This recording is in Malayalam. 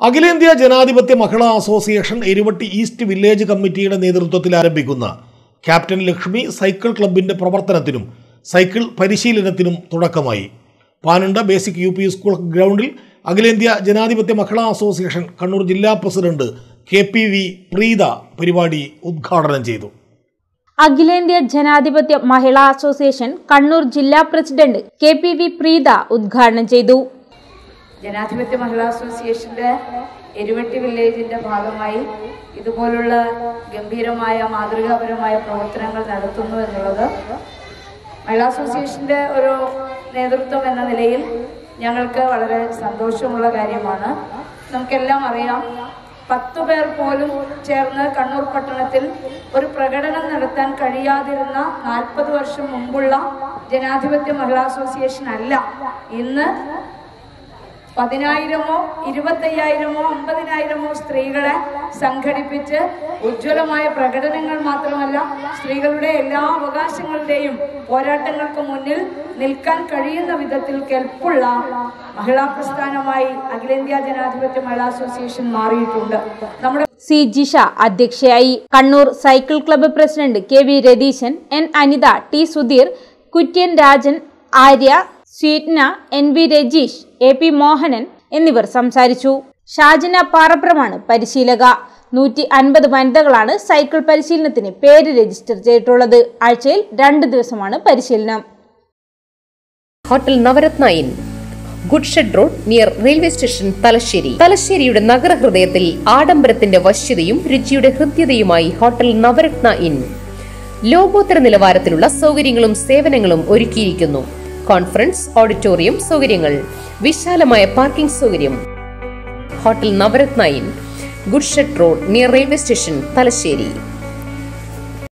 അഖിലേന്ത്യാ ജനാധിപത്യ മഹിളാ അസോസിയേഷൻ എരുവട്ടി ഈസ്റ്റ് വില്ലേജ് കമ്മിറ്റിയുടെ നേതൃത്വത്തിൽ ആരംഭിക്കുന്ന ക്യാപ്റ്റൻ ലക്ഷ്മി സൈക്കിൾ ക്ലബിന്റെ പ്രവർത്തനത്തിനും സൈക്കിൾ പരിശീലനത്തിനും തുടക്കമായി Panunda basic U P school ഗ്രൗണ്ടിൽ അഖിലേന്ത്യാ ജനാധിപത്യ മഹിളാ അസോസിയേഷൻ കണ്ണൂർ ജില്ലാ president K P V Preetha പരിപാടി ഉദ്ഘാടനം ചെയ്തു അഖിലേന്ത്യാ ജനാധിപത്യ മഹിളാ അസോസിയേഷൻ കണ്ണൂർ ജില്ലാ president K P V Preetha ഉദ്ഘാടനം ചെയ്തു ജനാധിപത്യ മഹിളാ അസോസിയേഷന്റെ എരുവട്ടി വില്ലേജിന്റെ ഭാഗമായി ഇതുപോലുള്ള ഗംഭീരമായ മാതൃകാപരമായ പ്രവർത്തനങ്ങൾ നടത്തുന്നു എന്നുള്ളത് മഹിളാ അസോസിയേഷന്റെ ഒരു നേതൃത്വം എന്ന നിലയിൽ ഞങ്ങൾക്ക് വളരെ സന്തോഷമുള്ള കാര്യമാണ് നമുക്കെല്ലാം അറിയാം പത്തു പേർ പോലും ചേർന്ന് കണ്ണൂർ പട്ടണത്തിൽ ഒരു പ്രകടനം നടത്താൻ കഴിയാതിരുന്ന നാൽപ്പത് വർഷം മുമ്പുള്ള ജനാധിപത്യ മഹിളാ അസോസിയേഷൻ അല്ല ഇന്ന് പതിനായിരമോ ഇരുപത്തയ്യായിരമോ അമ്പതിനായിരമോ സ്ത്രീകളെ സംഘടിപ്പിച്ച് ഉജ്ജ്വലമായ പ്രകടനങ്ങൾ മാത്രമല്ല സ്ത്രീകളുടെ എല്ലാ അവകാശങ്ങളുടെയും പോരാട്ടങ്ങൾക്ക് മുന്നിൽ നിൽക്കാൻ കഴിയുന്ന വിധത്തിൽ കെൽപ്പുള്ള മഹിളാ പ്രസ്ഥാനമായി അഖിലേന്ത്യാ ജനാധിപത്യ മഹിളാ അസോസിയേഷൻ മാറിയിട്ടുണ്ട് നമ്മുടെ സി ജിഷ അധ്യക്ഷയായി Kannur cycle club president K V Ratheeshan N Anitha T Sudheer Kurian Rajan Arya Sweetna N V Rajeesh A P Mohanan എന്നിവർ സംസാരിച്ചു ഷാജിന പാറപ്രമാണ് പരിശീലക നൂറ്റി അൻപത് വനിതകളാണ് സൈക്കിൾ പരിശീലനത്തിന് പേര് രജിസ്റ്റർ ചെയ്തിട്ടുള്ളത് ആഴ്ചയിൽ രണ്ട് ദിവസമാണ് പരിശീലനം hotel Navaratna inn good shed road near railway station Thalassery തലശ്ശേരിയുടെ നഗരഹൃദയത്തിൽ ആഡംബരത്തിന്റെ വശ്യതയും രുചിയുടെ ഹൃദ്യതയുമായി ഹോട്ടൽ നവരത്ന ഇൻ ലോകോത്തര നിലവാരത്തിലുള്ള സൗകര്യങ്ങളും സേവനങ്ങളും ഒരുക്കിയിരിക്കുന്നു കോൺഫറൻസ് ഓഡിറ്റോറിയം സൗകര്യങ്ങൾ വിശാലമായ പാർക്കിംഗ് സൗകര്യം hotel Navaratna inn good shed road near railway station Thalassery